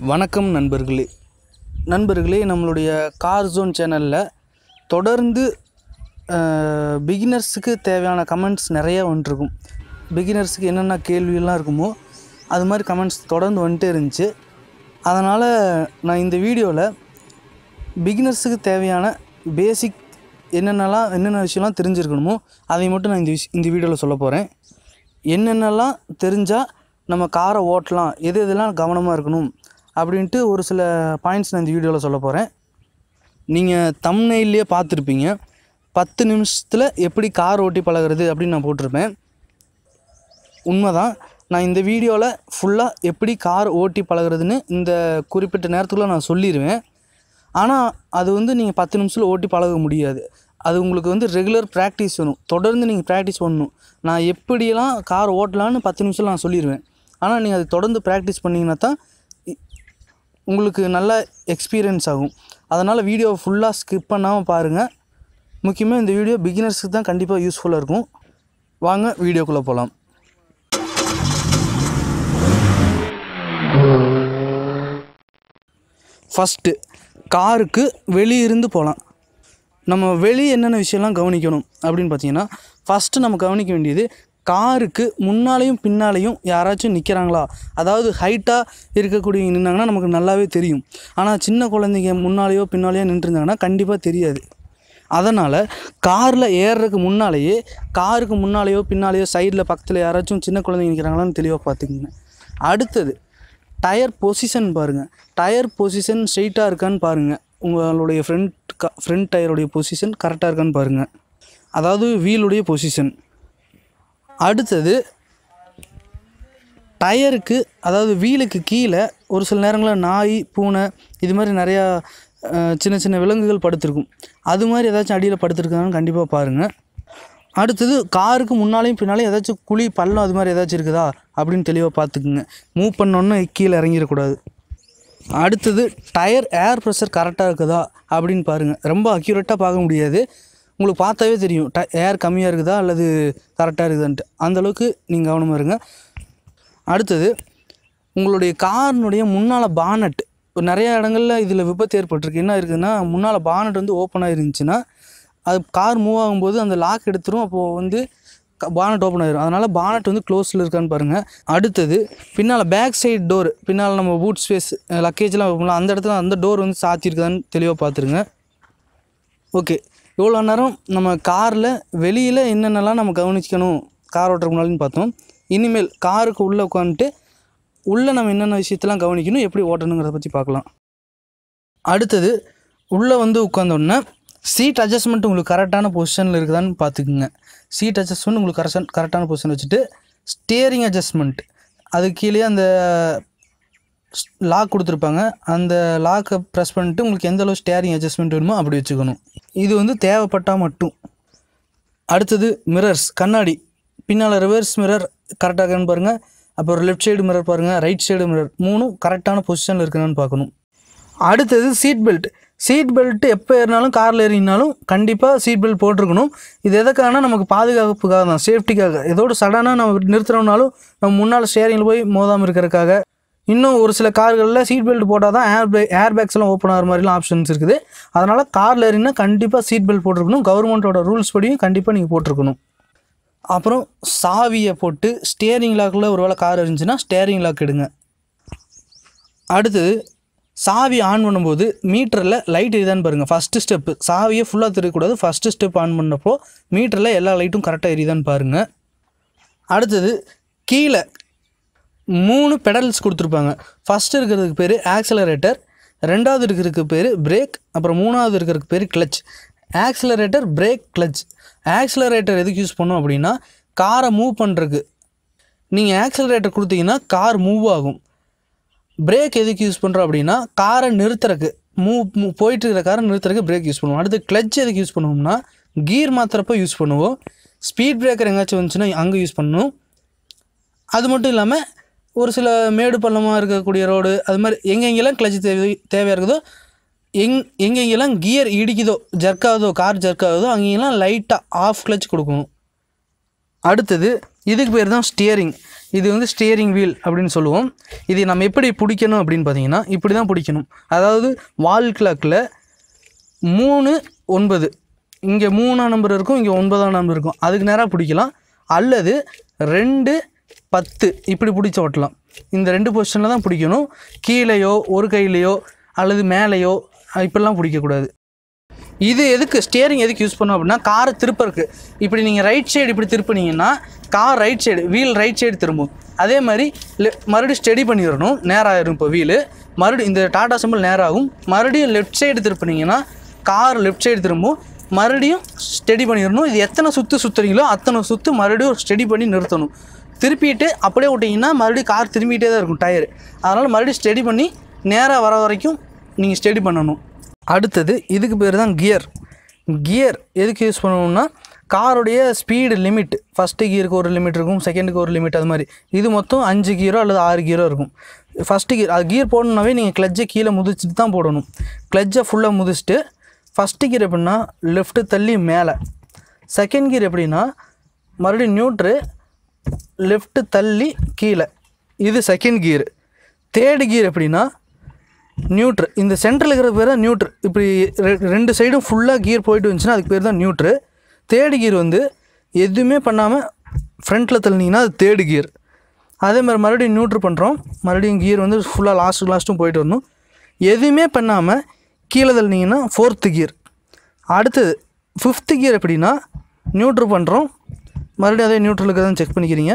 வணக்கம் நண்பர்களே நண்பர்களே நம்மளுடைய கார் ஜோன் சேனலில் தொடர்ந்து பிகினர்ஸுக்கு தேவையான கமெண்ட்ஸ் நிறைய வந்துருக்கும் பிகினர்ஸுக்கு என்னென்ன கேள்வியெல்லாம் இருக்குமோ அது மாதிரி கமெண்ட்ஸ் தொடர்ந்து வந்துட்டே இருந்துச்சு அதனால் நான் இந்த வீடியோவில் பிகினர்ஸுக்கு தேவையான பேசிக் என்னென்னலாம் என்னென்ன விஷயம்லாம் தெரிஞ்சிருக்கணுமோ அதை மட்டும் நான் இந்த விஷ் இந்த வீடியோவில் சொல்ல போகிறேன் என்னென்னலாம் தெரிஞ்சால் நம்ம காரை ஓட்டலாம் எது எதெல்லாம் கவனமாக இருக்கணும் அப்படின்ட்டு ஒரு சில பாயிண்ட்ஸ் நான் இந்த வீடியோவில் சொல்ல போகிறேன் நீங்கள் தம்னையிலே பார்த்துருப்பீங்க பத்து நிமிஷத்தில் எப்படி கார் ஓட்டி பழகுறது அப்படின்னு நான் போட்டிருப்பேன் உண்மைதான் நான் இந்த வீடியோவில் ஃபுல்லாக எப்படி கார் ஓட்டி பழகுறதுன்னு இந்த குறிப்பிட்ட நேரத்துக்குள்ள நான் சொல்லிடுவேன் ஆனால் அது வந்து நீங்கள் பத்து நிமிஷத்தில் ஓட்டி பழக முடியாது அது உங்களுக்கு வந்து ரெகுலர் ப்ராக்டிஸ் வேணும் தொடர்ந்து நீங்கள் ப்ராக்டிஸ் பண்ணணும் நான் எப்படியெல்லாம் கார் ஓட்டலான்னு பத்து நிமிஷத்தில் நான் சொல்லிடுவேன் ஆனால் நீங்கள் அது தொடர்ந்து ப்ராக்டிஸ் பண்ணிங்கன்னா தான் இ- உங்களுக்கு நல்ல எக்ஸ்பீரியன்ஸ் ஆகும் அதனால் வீடியோ ஃபுல்லாக ஸ்கிப் பண்ணாமல் பாருங்கள் முக்கியமாக இந்த வீடியோ பிகினர்ஸுக்கு தான் கண்டிப்பாக யூஸ்ஃபுல்லாக இருக்கும் வாங்க வீடியோக்குள்ளே போகலாம் ஃபஸ்ட்டு காருக்கு வெளியிருந்து போகலாம் நம்ம வெளியே என்னென்ன விஷயம்லாம் கவனிக்கணும் அப்படின்னு பார்த்தீங்கன்னா ஃபஸ்ட்டு நம்ம கவனிக்க வேண்டியது காருக்கு முன்னாலேயும் பின்னாலேயும் யாராச்சும் நிற்கிறாங்களா அதாவது ஹைட்டாக இருக்கக்கூடிய நின்னாங்கன்னா நமக்கு நல்லாவே தெரியும் ஆனால் சின்ன குழந்தைங்க முன்னாலேயோ பின்னாலேயோ நின்றுருந்தாங்கன்னா கண்டிப்பாக தெரியாது அதனால் காரில் ஏறுறதுக்கு முன்னாலேயே காருக்கு முன்னாலேயோ பின்னாலேயோ சைடில் பக்கத்தில் யாராச்சும் சின்ன குழந்தைங்க நிற்கிறாங்களான்னு தெளிவாக பார்த்துக்குங்க அடுத்தது டயர் பொசிஷன் பாருங்கள் டயர் பொசிஷன் ஸ்ட்ரெயிட்டாக இருக்கான்னு பாருங்கள் உங்களுடைய ஃப்ரண்ட் க ஃப்ரண்ட் டயருடைய பொசிஷன் கரெக்டாக இருக்கான்னு பாருங்கள் அதாவது வீலுடைய பொசிஷன் அடுத்தது டயருக்கு அதாவது வீலுக்கு கீழே ஒரு சில நேரங்களில் நாய் பூனை இது மாதிரி நிறையா அஹ், சின்ன சின்ன விலங்குகள் படுத்திருக்கும் அது மாதிரி ஏதாச்சும் அடியில் படுத்திருக்காங்கன்னு கண்டிப்பாக பாருங்கள் அடுத்தது காருக்கு முன்னாலேயும் பின்னாலேயும் ஏதாச்சும் குழி பள்ளம் அது மாதிரி ஏதாச்சும் இருக்குதா அப்படின்னு தெளிவாக பார்த்துக்குங்க மூவ் பண்ணோன்னே கீழே இறங்கிடக்கூடாது அடுத்தது டயர் ஏர் ப்ரெஷர் கரெக்டாக இருக்குதா அப்படின்னு பாருங்கள் ரொம்ப அக்யூரேட்டாக பார்க்க முடியாது உங்களுக்கு பார்த்தாவே தெரியும் ட ஏர் கம்மியாக இருக்குதா அல்லது கரெக்டாக இருக்குதான்ட்டு அந்தளவுக்கு நீங்கள் கவனமாக இருங்க அடுத்தது உங்களுடைய காரினுடைய முன்னால் பானட் நிறைய இடங்கள்ல இதில் விபத்து ஏற்பட்டிருக்கு என்ன இருக்குதுன்னா முன்னால் பானட் வந்து ஓப்பனாக இருந்துச்சுன்னா அது கார் மூவ் ஆகும்போது அந்த லாக் எடுத்துரும் அப்போது வந்து பானட் ஓப்பன் ஆயிரும் அதனால் பானட் வந்து க்ளோஸில் இருக்கான்னு பாருங்கள் அடுத்தது பின்னால் பேக் சைடு டோர் பின்னால் நம்ம பூட் ஸ்பேஸ் லக்கேஜ்லாம் வைப்போம்ல அந்த இடத்துல அந்த டோர் வந்து சாத்தியிருக்குதான்னு தெளிவாக பார்த்துருங்க ஓகே இவ்வளோ நேரம் நம்ம காரில் வெளியில் என்னென்னலாம் நம்ம கவனிக்கணும் கார் ஓட்டுறதுக்கு முன்னாடின்னு பார்த்தோம் இனிமேல் காருக்கு உள்ளே உட்காந்துட்டு உள்ளே நம்ம என்னென்ன விஷயத்தெல்லாம் கவனிக்கணும் எப்படி ஓட்டணுங்கிறத பற்றி பார்க்கலாம் அடுத்தது உள்ளே வந்து உட்காந்தோடனே சீட் அட்ஜஸ்ட்மெண்ட் உங்களுக்கு கரெக்டான பொசிஷனில் இருக்குதான்னு பார்த்துக்குங்க சீட் அட்ஜஸ்ட்மெண்ட் உங்களுக்கு கரெக்டான கரெக்டான பொசிஷன் வச்சுட்டு ஸ்டியரிங் அட்ஜஸ்ட்மெண்ட் அது கீழே அந்த லாக் கொடுத்துருப்பாங்க அந்த லாக்கை ப்ரெஸ் பண்ணிட்டு உங்களுக்கு எந்த அளவு ஸ்டேரிங் அட்ஜஸ்ட்மெண்ட் வேணுமோ அப்படி வச்சுக்கணும் இது வந்து தேவைப்பட்டால் மட்டும் அடுத்தது மிரர்ஸ் கண்ணாடி பின்னால் ரிவர்ஸ் மிரர் கரெக்டாக இருக்கான்னு பாருங்கள் அப்புறம் லெஃப்ட் சைடு மிரர் பாருங்கள் ரைட் சைடு மிரர் மூணும் கரெக்டான பொசிஷனில் இருக்குன்னு பார்க்கணும் அடுத்தது சீட் பெல்ட் சீட் பெல்ட் எப்போ ஏறினாலும் காரில் ஏறினாலும் கண்டிப்பாக சீட் பெல்ட் போட்டிருக்கணும் இது எதுக்காகனா நமக்கு பாதுகாப்புக்காக தான் சேஃப்டிக்காக ஏதோட சடனாக நம்ம நிறுத்துறோம்னாலும் நம்ம முன்னால் ஸ்டேரிங்கில் போய் மோதாமல் இருக்கிறதுக்காக இன்னும் ஒரு சில கார்களில் சீட் பெல்ட் போட்டால் தான் ஏர் பே ஏர் பேக்ஸ் எல்லாம் ஓப்பன் ஆகிற மாதிரிலாம் ஆப்ஷன்ஸ் இருக்குது அதனால் காரில் ஏறினா கண்டிப்பாக சீட் பெல்ட் போட்டிருக்கணும் கவர்மெண்ட்டோட ரூல்ஸ் படியும் கண்டிப்பாக நீங்கள் போட்டிருக்கணும் அப்புறம் சாவியை போட்டு ஸ்டேரிங் லாக்கில் ஒரு வேளை கார் இருந்துச்சுன்னா ஸ்டேரிங் லாக் எடுங்க அடுத்தது சாவி ஆன் பண்ணும்போது மீட்டரில் லைட் எரியுதான்னு பாருங்கள் ஃபஸ்ட்டு ஸ்டெப்பு சாவியை ஃபுல்லாக தெரியக்கூடாது ஃபஸ்ட்டு ஸ்டெப் ஆன் பண்ணப்போ மீட்டரில் எல்லா லைட்டும் கரெக்டாக எரியுதான்னு பாருங்கள் அடுத்தது கீழே மூணு பெடல்ஸ் கொடுத்துருப்பாங்க ஃபஸ்ட்டு இருக்கிறதுக்கு பேர் ஆக்சலரேட்டர் ரெண்டாவது இருக்கிறதுக்கு பேர் பிரேக் அப்புறம் மூணாவது இருக்கிறதுக்கு பேர் clutch accelerator brake clutch accelerator எதுக்கு யூஸ் பண்ணோம் அப்படின்னா காரை மூவ் பண்ணுறதுக்கு நீங்கள் ஆக்சலரேட்டர் கொடுத்தீங்கன்னா கார் மூவ் ஆகும் பிரேக் எதுக்கு யூஸ் பண்ணுறோம் அப்படின்னா காரை நிறுத்துறக்கு மூவ் மூவ் போயிட்டு இருக்கிற காரை நிறுத்துறக்கு பிரேக் யூஸ் பண்ணுவோம் அடுத்து கிளச் எதுக்கு யூஸ் பண்ணுவோம்னா கீர் மாத்துறப்போ யூஸ் பண்ணுவோம் ஸ்பீட் பிரேக்கர் எங்கேயாச்சும் வந்துச்சுன்னா அங்கே யூஸ் பண்ணணும் அது மட்டும் இல்லாமல் ஒரு சில மேடு பள்ளமாக இருக்கக்கூடிய ரோடு அது மாதிரி எங்கெங்கெல்லாம் கிளச் தேவை தேவையாக இருக்குதோ எங் எங்கெங்கெல்லாம் கியர் இடிக்குதோ ஜர்க் ஆகுதோ கார் ஜர்க் ஆகுதோ அங்கெங்கெல்லாம் லைட்டாக ஆஃப் கிளச் கொடுக்கணும் அடுத்தது இதுக்கு பேர் தான் ஸ்டியரிங் இது வந்து ஸ்டியரிங் வீல் அப்படின்னு சொல்லுவோம் இது நம்ம எப்படி பிடிக்கணும் அப்படின்னு பார்த்தீங்கன்னா இப்படி தான் பிடிக்கணும் அதாவது வால் கிளாக்கில் மூணு ஒன்பது இங்கே மூணாம் நம்பர் இருக்கும் இங்கே ஒன்பதாம் நம்பர் இருக்கும் அதுக்கு நேராக பிடிக்கலாம் அல்லது ரெண்டு பத்து இப்படி பிடிச்ச ஓட்டலாம் இந்த ரெண்டு பொசிஷனில் தான் பிடிக்கணும் கீழேயோ ஒரு கையிலையோ அல்லது மேலேயோ இப்படிலாம் பிடிக்கக்கூடாது இது எதுக்கு ஸ்டியரிங் எதுக்கு யூஸ் பண்ணோம் அப்படின்னா காரை திருப்பறக்கு இப்படி நீங்கள் ரைட் சைடு இப்படி திருப்பினீங்கன்னா car right side wheel right side திரும்பும் அதே மாதிரி le- மறுபடியும் ஸ்டெடி பண்ணிடணும் நேராகிடும் இப்போ வீலு மறுபடியும் இந்த டாடா சிம்பிள் நேராகும் மறுபடியும் லெஃப்ட் சைடு திருப்பினீங்கன்னா கார் லெஃப்ட் சைடு திரும்பும் மறுபடியும் ஸ்டெடி பண்ணிடணும் இது எத்தனை சுற்று சுற்றுறீங்களோ அத்தனை சுற்று மறுபடியும் ஸ்டெடி பண்ணி நிறுத்தணும் திருப்பிட்டு அப்படியே விட்டிங்கன்னா மறுபடியும் கார் திரும்பிட்டே தான் இருக்கும் டயர் அதனால் மறுபடியும் ஸ்டெடி பண்ணி நேராக வர வரைக்கும் நீங்கள் ஸ்டெடி பண்ணணும் அடுத்தது இதுக்கு பேர் தான் கியர் கியர் எதுக்கு யூஸ் பண்ணுவோம்னா காருடைய ஸ்பீடு லிமிட் ஃபஸ்ட்டு கியருக்கு ஒரு லிமிட் இருக்கும் செகண்டுக்கு ஒரு லிமிட் அது மாதிரி இது மொத்தம் அஞ்சு கியரோ அல்லது ஆறு கியரோ இருக்கும் ஃபஸ்ட்டு கியர் அது கியர் போடணுன்னாவே நீங்கள் கிளட்சை கீழே முதிச்சுட்டு தான் போடணும் கிளட்சை ஃபுல்லாக முதிச்சுட்டு ஃபஸ்ட்டு கியர் எப்படின்னா லெஃப்ட்டு தள்ளி மேலே செகண்ட் கியர் எப்படின்னா மறுபடியும் நியூட்ரு லெஃப்ட்டு தள்ளி கீழே இது செகண்ட் கியர் தேர்டு கியர் எப்படின்னா நியூட்ரு இந்த சென்டரில் இருக்கிற பேர் தான் நியூட்ரு இப்படி ரெ- ரெண்டு சைடும் ஃபுல்லாக கியர் போயிட்டு வந்துச்சுன்னா அதுக்கு பேர் தான் நியூட்ரு தேர்டு கியர் வந்து எதுவுமே பண்ணாமல் ஃப்ரண்ட்டில் தள்ளினீங்கன்னா அது தேர்டு கியர் அதே மாதிரி மறுபடியும் நியூட்ரு பண்ணுறோம் மறுபடியும் கியர் வந்து ஃபுல்லாக லாஸ்ட்டு லாஸ்ட்டும் போயிட்டு வரணும் எதுவுமே பண்ணாமல் கீழே தள்ளினீங்கன்னா ஃபோர்த்து கியர் அடுத்தது ஃபிஃப்த்து கியர் எப்படின்னா நியூட்ரு பண்ணுறோம் மறுபடியும் அதே நியூட்ரல் இருக்கிறதான் செக் பண்ணிக்கிறீங்க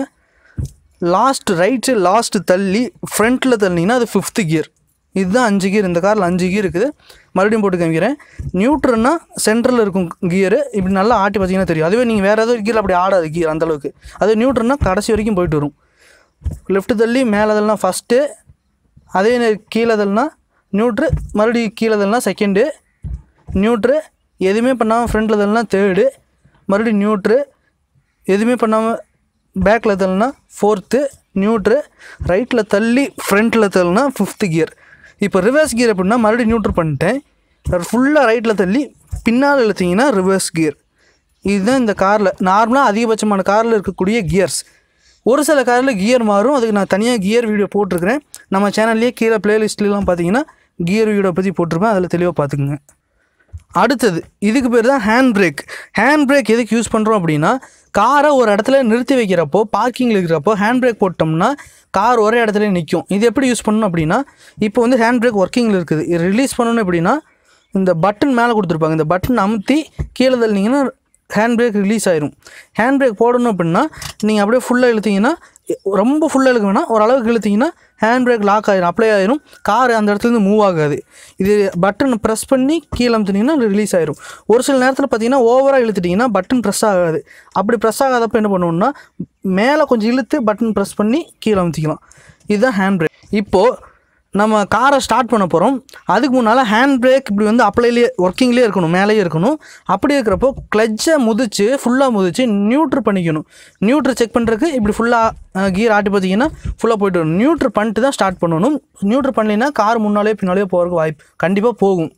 லாஸ்ட் ரைட் சைடு லாஸ்ட்டு தள்ளி ஃப்ரண்ட்டில் தள்ளினீங்கன்னா அது ஃபிஃப்த்து கியர் இதுதான் அஞ்சு கியர் இந்த காரில் அஞ்சு கியர் இருக்குது மறுபடியும் போட்டு காமிக்கிறேன் நியூட்ரல்னா சென்டரில் இருக்கும் கியரு இப்படி நல்லா ஆட்டி பார்த்தீங்கன்னா தெரியும் அதுவே நீங்கள் வேறு ஏதோ கியர் அப்படி ஆடாது கியர் அந்தளவுக்கு அது நியூட்ரல்னா கடைசி வரைக்கும் போயிட்டு வரும் லெஃப்ட் தள்ளி மேலே தள்ளினா ஃபஸ்ட்டு அதே நே- கீழே தள்ளினா நியூட்ரு மறுபடியும் கீழே தள்ளினா செகண்டு நியூட்ரு எதுவுமே பண்ணாமல் ஃப்ரண்ட்டில் தள்ளினா தேர்டு மறுபடியும் நியூட்ரு எதுவுமே பண்ணாமல் பேக்கில் தள்ளினா ஃபோர்த்து நியூட்ரு ரைட்டில் தள்ளி ஃப்ரண்ட்டில் தள்ளினா ஃபிஃப்த்து கியர் இப்போ ரிவர்ஸ் கியர் எப்படின்னா மறுபடியும் நியூட்ரு பண்ணிட்டேன் ஃபுல்லாக ரைட்டில் தள்ளி பின்னால் இழுத்தீங்கன்னா ரிவர்ஸ் கியர் இதுதான் இந்த காரில் நார்மலாக அதிகபட்சமான காரில் இருக்கக்கூடிய கியர்ஸ் ஒரு சில காரில் கியர் மாறும் அதுக்கு நான் தனியாக கியர் வீடியோ போட்டிருக்கிறேன் நம்ம சேனல்லேயே கீழே பிளேலிஸ்ட்லாம் பார்த்தீங்கன்னா கியர் வீடியோ பற்றி போட்டிருப்பேன் அதில் தெளிவாக பார்த்துக்குங்க அடுத்தது இதுக்கு பேர் தான் ஹேண்ட் பிரேக் ஹேண்ட் பிரேக் எதுக்கு யூஸ் பண்ணுறோம் அப்படின்னா காரை ஒரு இடத்துல நிறுத்தி வைக்கிறப்போ பார்க்கிங்கில் இருக்கிறப்போ ஹேண்ட் பிரேக் போட்டோம்னா கார் ஒரே இடத்துல நிற்கும் இது எப்படி யூஸ் பண்ணணும் அப்படின்னா இப்போ வந்து ஹேண்ட் பிரேக் ஒர்க்கிங்கில் இருக்குது இது ரிலீஸ் பண்ணணும் எப்படின்னா இந்த பட்டன் மேலே கொடுத்துருப்பாங்க இந்த பட்டன் அமுத்தி கீழே தள்ளினீங்கன்னா ஹேண்ட் பிரேக் ரிலீஸ் ஆயிரும் ஹேண்ட் பிரேக் போடணும் அப்படின்னா நீங்கள் அப்படியே ஃபுல்லாக இழுத்தீங்கன்னா ரொம்ப ஃபுல்லாக இழுக்க வேணாம் ஓரளவுக்கு இழுத்தீங்கன்னா ஹேண்ட் பிரேக் லாக் ஆயிரும் அப்ளை ஆயிரும் கார் அந்த இடத்துலேருந்து மூவ் ஆகாது இது பட்டன் ப்ரெஸ் பண்ணி கீழே அமுத்துனீங்கன்னா ரிலீஸ் ஆயிரும் ஒரு சில நேரத்தில் பார்த்தீங்கன்னா ஓவராக இழுத்துட்டிங்கன்னா பட்டன் ப்ரெஸ் ஆகாது அப்படி ப்ரெஸ் ஆகாதப்போ என்ன பண்ணுவோம்னா மேலே கொஞ்சம் இழுத்து பட்டன் ப்ரெஸ் பண்ணி கீழே அமுத்திக்கலாம் இதுதான் ஹேண்ட் பிரேக் இப்போது நம்ம காரை ஸ்டார்ட் பண்ண போகிறோம் அதுக்கு முன்னால் ஹேண்ட் பிரேக் இப்படி வந்து அப்ளைலேயே ஒர்க்கிங்லேயே இருக்கணும் மேலேயே இருக்கணும் அப்படி இருக்கிறப்போ கிளட்சை முதிச்சு ஃபுல்லாக முதிச்சு நியூட்ரு பண்ணிக்கணும் நியூட்ரு செக் பண்ணுறதுக்கு இப்படி ஃபுல்லாக கியர் ஆட்டி பார்த்தீங்கன்னா ஃபுல்லாக போயிட்டு வரும் நியூட்ரு பண்ணிட்டு தான் ஸ்டார்ட் பண்ணணும் நியூட்ரு பண்ணலைன்னா கார் முன்னாலே பின்னாலே போகிறதுக்கு வாய்ப்பு கண்டிப்பாக போகும்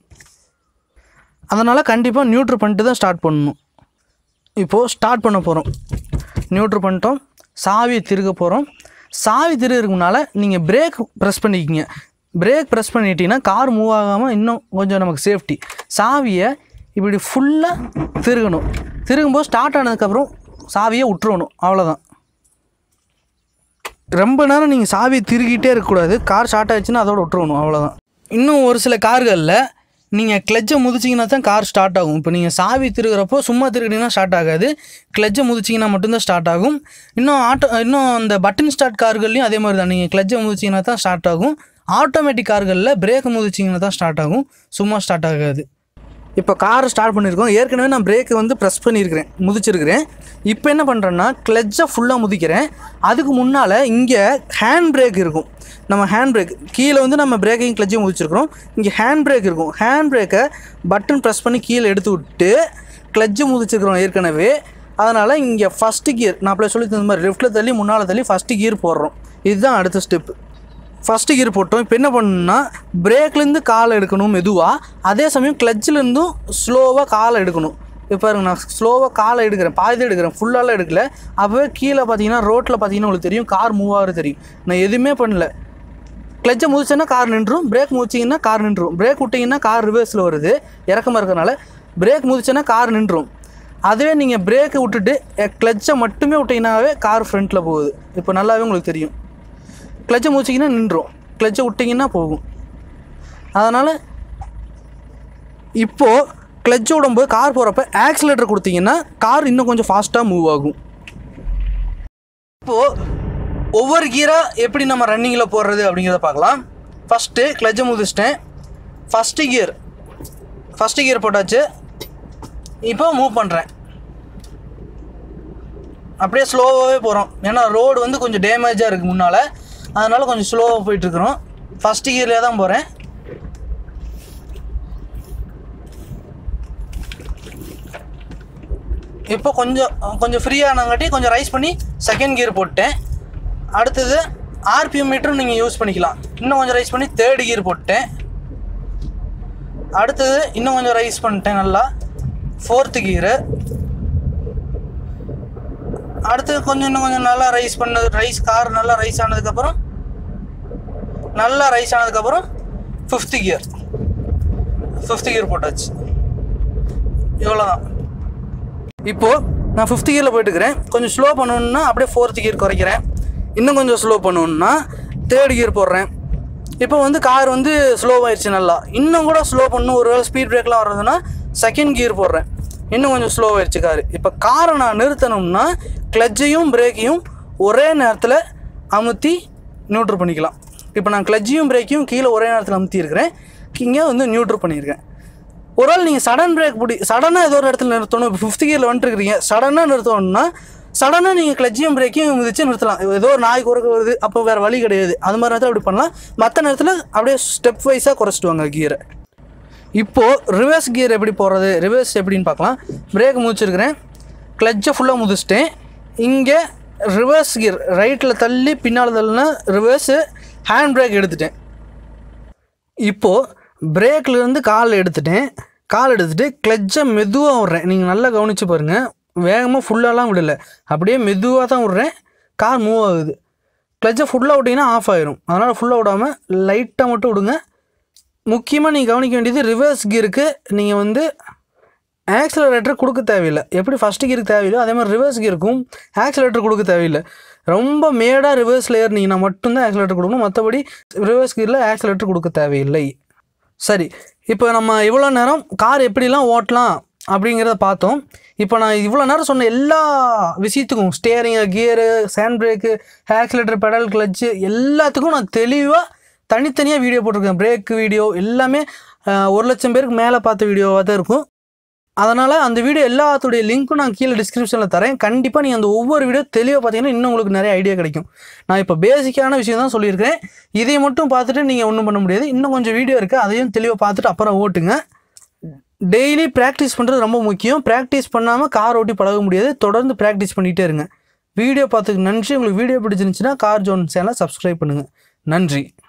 அதனால் கண்டிப்பாக நியூட்ரு பண்ணிட்டு தான் ஸ்டார்ட் பண்ணணும் இப்போது ஸ்டார்ட் பண்ண போகிறோம் நியூட்ரு பண்ணிட்டோம் சாவியை திருக போகிறோம் சாவி திருகிறதுக்கு முன்னால் நீங்கள் பிரேக் ப்ரெஸ் பண்ணிக்கிங்க பிரேக் ப்ரெஸ் பண்ணிட்டீங்கன்னா கார் மூவ் ஆகாமல் இன்னும் கொஞ்சம் நமக்கு சேஃப்டி சாவியை இப்படி ஃபுல்லாக திருகணும் திருகும்போது ஸ்டார்ட் ஆனதுக்கப்புறம் சாவியை விட்டுறணும் அவ்வளோதான் ரொம்ப நேரம் நீங்கள் சாவியை திருகிட்டே இருக்கக்கூடாது கார் ஸ்டார்ட் ஆயிடுச்சுன்னா அதோட விட்டுறணும் அவ்வளோதான் இன்னும் ஒரு சில கார்களில் நீங்கள் கிளட்சை முதிச்சிங்கன்னா தான் கார் ஸ்டார்ட் ஆகும் இப்போ நீங்கள் சாவி திருகிறப்போ சும்மா திருகினீங்கன்னா ஸ்டார்ட் ஆகாது கிளட்சை முதிச்சிங்கன்னா மட்டும்தான் ஸ்டார்ட் ஆகும் இன்னும் ஆட்டோ இன்னும் அந்த பட்டன் ஸ்டார்ட் கார்கள்லையும் அதே மாதிரி தான் நீங்கள் கிளட்சை முதிச்சிங்கன்னா தான் ஸ்டார்ட் ஆகும் ஆட்டோமேட்டிக் கார்களில் பிரேக் முதிச்சிங்கன்னா தான் ஸ்டார்ட் ஆகும் சும்மா ஸ்டார்ட் ஆகாது இப்போ காரை ஸ்டார்ட் பண்ணியிருக்கோம் ஏற்கனவே நான் பிரேக்கை வந்து ப்ரெஸ் பண்ணியிருக்கிறேன் முதிச்சிருக்கிறேன் இப்போ என்ன பண்ணுறேன்னா கிளட்சை ஃபுல்லாக முதிக்கிறேன் அதுக்கு முன்னால் இங்கே ஹேண்ட் பிரேக் இருக்கும் நம்ம ஹேண்ட் பிரேக் கீழே வந்து நம்ம பிரேக்கையும் கிளட்சையும் முதிச்சிருக்கிறோம் இங்கே ஹேண்ட் பிரேக் இருக்கும் ஹேண்ட் பிரேக்கை பட்டன் ப்ரெஸ் பண்ணி கீழே எடுத்து விட்டு கிளட்சை முதிச்சிருக்கிறோம் ஏற்கனவே அதனால் இங்கே ஃபஸ்ட்டு கியர் நான் அப்படியே சொல்லி தந்த மாதிரி லெஃப்ட்டில் தள்ளி முன்னால் தள்ளி ஃபஸ்ட்டு கியர் போடுறோம் இதுதான் அடுத்த ஸ்டெப்பு ஃபஸ்ட்டு கியர் போட்டோம் இப்போ என்ன பண்ணணும்னா பிரேக்லேருந்து காலை எடுக்கணும் மெதுவாக அதே சமயம் கிளட்சிலேருந்தும் ஸ்லோவாக காலை எடுக்கணும் இப்போ பாருங்க நான் ஸ்லோவாக காலை எடுக்கிறேன் பாதி எடுக்கிறேன் ஃபுல்லாலாம் எடுக்கல அப்போவே கீழே பார்த்தீங்கன்னா ரோட்டில் பார்த்தீங்கன்னா உங்களுக்கு தெரியும் கார் மூவ் ஆகிறது தெரியும் நான் எதுவுமே பண்ணல கிளச்சை முடிச்சேன்னா கார் நின்றும் பிரேக் முடிச்சிங்கன்னா கார் நின்றும் பிரேக் விட்டிங்கன்னா கார் ரிவர்ஸில் வருது இறக்கமாக இருக்கிறனால பிரேக் முடிச்சேன்னா கார் நின்றும் அதுவே நீங்கள் பிரேக்கை விட்டுட்டு கிளச்சை மட்டுமே விட்டிங்கனாவே கார் ஃப்ரண்ட்டில் போகுது இப்போ நல்லாவே உங்களுக்கு தெரியும் கிளச்சை முடிச்சிங்கன்னா நின்றும் கிளச்சை விட்டிங்கன்னா போகும் அதனால் இப்போது கிளச் விடும்போது கார் போகிறப்ப ஆக்சிலேட்டர் கொடுத்தீங்கன்னா கார் இன்னும் கொஞ்சம் ஃபாஸ்ட்டாக மூவ் ஆகும் இப்போது ஒவ்வொரு கீராக எப்படி நம்ம ரன்னிங்கில் போடுறது அப்படிங்கிறத பார்க்கலாம் ஃபஸ்ட்டு கிளச்சை முதிச்சிட்டேன் ஃபஸ்ட்டு கியர் ஃபஸ்ட்டு கியர் போட்டாச்சு இப்போ மூவ் பண்ணுறேன் அப்படியே ஸ்லோவாகவே போகிறோம் ஏன்னா ரோடு வந்து கொஞ்சம் டேமேஜாக இருக்குது முன்னால் அதனால் கொஞ்சம் ஸ்லோவாக போயிட்டுருக்குறோம் ஃபஸ்ட்டு கியர்லேயே தான் போகிறேன் இப்போ கொஞ்சம் கொஞ்சம் ஃப்ரீயானங்காட்டி கொஞ்சம் ரைஸ் பண்ணி செகண்ட் கியர் போட்டேன் அடுத்தது ஆர்பிஎம் மீட்டரும் நீங்கள் யூஸ் பண்ணிக்கலாம் இன்னும் கொஞ்சம் ரைஸ் பண்ணி தேர்ட் கியர் போட்டேன் அடுத்தது இன்னும் கொஞ்சம் ரைஸ் பண்ணிட்டேன் நல்லா ஃபோர்த்து கியரு அடுத்தது கொஞ்சம் இன்னும் கொஞ்சம் நல்லா ரைஸ் பண்ணது ரைஸ் கார் நல்லா ரைஸ் ஆனதுக்கப்புறம் நல்லா ரைஸ் ஆனதுக்கப்புறம் ஃபிஃப்த்து கியர் ஃபிஃப்த்து கியர் போட்டாச்சு இவ்வளோதான் இப்போது நான் ஃபிஃப்த் கியரில் போயிட்டுருக்கிறேன் கொஞ்சம் ஸ்லோ பண்ணணுன்னா அப்படியே ஃபோர்த் கியர் குறைக்கிறேன் இன்னும் கொஞ்சம் ஸ்லோ பண்ணணுன்னா தேர்ட் கியர் போடுறேன் இப்போ வந்து கார் வந்து ஸ்லோவாயிருச்சு நல்லா இன்னும் கூட ஸ்லோ பண்ணணும் ஒரு வேளை ஸ்பீட் பிரேக்லாம் வர்றதுன்னா செகண்ட் கியர் போடுறேன் இன்னும் கொஞ்சம் ஸ்லோவாயிருச்சு கார் இப்போ காரை நான் நிறுத்தணும்னா கிளச்சையும் பிரேக்கையும் ஒரே நேரத்தில் அமுத்தி நியூட்ரு பண்ணிக்கலாம் இப்போ நான் கிளச்சையும் பிரேக்கையும் கீழே ஒரே நேரத்தில் அமுத்தி இருக்கிறேன் இங்கே வந்து நியூட்ரு பண்ணியிருக்கேன் ஒரு வேளை நீங்கள் சடன் பிரேக் பிடி சடனாக ஏதோ ஒரு இடத்துல நிறுத்தணும் இப்போ ஃபிஃப்த் கியரில் வந்துட்டுருக்கீங்க சடனாக நிறுத்தணும்னா சடனாக நீங்கள் கிளச்சியும் பிரேக்கையும் மிதிச்சு நிறுத்தலாம் ஏதோ ஒரு நாய் குறைக்க வருது அப்போ வேறு வழி கிடையாது அது மாதிரி நேரத்தில் அப்படி பண்ணலாம் மற்ற நேரத்தில் அப்படியே ஸ்டெப் வைஸாக குறைச்சிட்டு வாங்க கியரை இப்போது ரிவர்ஸ் கியர் எப்படி போடுறது ரிவர்ஸ் எப்படின்னு பார்க்கலாம் பிரேக் முடிச்சிருக்கிறேன் கிளச்சை ஃபுல்லாக முதிச்சிட்டேன் இங்கே ரிவர்ஸ் கியர் ரைட்டில் தள்ளி பின்னால் தள்ளினா ரிவர்ஸு ஹேண்ட் பிரேக் எடுத்துட்டேன் இப்போது பிரேக்லேருந்து கால் எடுத்துட்டேன் கால் எடுத்துகிட்டு கிளச்சை மெதுவாக விட்றேன் நீங்கள் நல்லா கவனித்து பாருங்கள் வேகமாக ஃபுல்லாலாம் விடலை அப்படியே மெதுவாக தான் விட்றேன் கார் மூவ் ஆகுது கிளச்சை ஃபுல்லாக விட்டிங்கன்னா ஆஃப் ஆயிரும் அதனால் ஃபுல்லாக விடாமல் லைட்டாக மட்டும் விடுங்க முக்கியமாக நீங்கள் கவனிக்க வேண்டியது ரிவர்ஸ் கியருக்கு நீங்கள் வந்து ஆக்சிலரேட்டர் கொடுக்க தேவையில்லை எப்படி ஃபஸ்ட் கியருக்கு தேவையில்லை அதே மாதிரி ரிவர்ஸ் கியருக்கும் ஆக்சிலேட்டர் கொடுக்க தேவையில்லை ரொம்ப மேடாக ரிவர்ஸில் ஏறினீங்கன்னா மட்டும்தான் ஆக்சிலேட்டர் கொடுக்கணும் மற்றபடி ரிவர்ஸ் கியரில் ஆக்சிலேட்டர் கொடுக்க தேவையில்லை சரி இப்போ நம்ம இவ்வளோ நேரம் கார் எப்படிலாம் ஓட்டலாம் அப்படிங்கிறத பார்த்தோம் இப்போ நான் இவ்வளோ நேரம் சொன்ன எல்லா விஷயத்துக்கும் steering gear hand brake accelerator pedal clutch எல்லாத்துக்கும் நான் தெளிவாக தனித்தனியாக வீடியோ போட்டிருக்கேன் பிரேக் வீடியோ எல்லாமே அஹ், ஒரு லட்சம் பேருக்கு மேலே பார்த்த வீடியோவாக தான் இருக்கும் அதனால் அந்த வீடியோ எல்லாத்துடைய லிங்க்கும் நான் கீழே டிஸ்கிரிப்ஷனில் தரேன் கண்டிப்பாக நீங்கள் அந்த ஒவ்வொரு வீடியோ தெளிவாக பார்த்தீங்கன்னா இன்னும் உங்களுக்கு நிறைய ஐடியா கிடைக்கும் நான் இப்போ பேசிக்கான விஷயம் தான் சொல்லியிருக்கிறேன் இதை மட்டும் பார்த்துட்டு நீங்கள் ஒன்றும் பண்ண முடியாது இன்னும் கொஞ்சம் வீடியோ இருக்குது அதையும் தெளிவாக பார்த்துட்டு அப்புறம் ஓட்டுங்க டெய்லி ப்ராக்டிஸ் பண்ணுறது ரொம்ப முக்கியம் ப்ராக்டிஸ் பண்ணாமல் கார் ஓட்டி பழக முடியாது தொடர்ந்து ப்ராக்டிஸ் பண்ணிகிட்டே இருங்க வீடியோ பார்த்துக்கு நன்றி உங்களுக்கு வீடியோ பிடிச்சிருந்துச்சுன்னா கார் ஜோன் சேனலை சப்ஸ்கிரைப் பண்ணுங்கள் நன்றி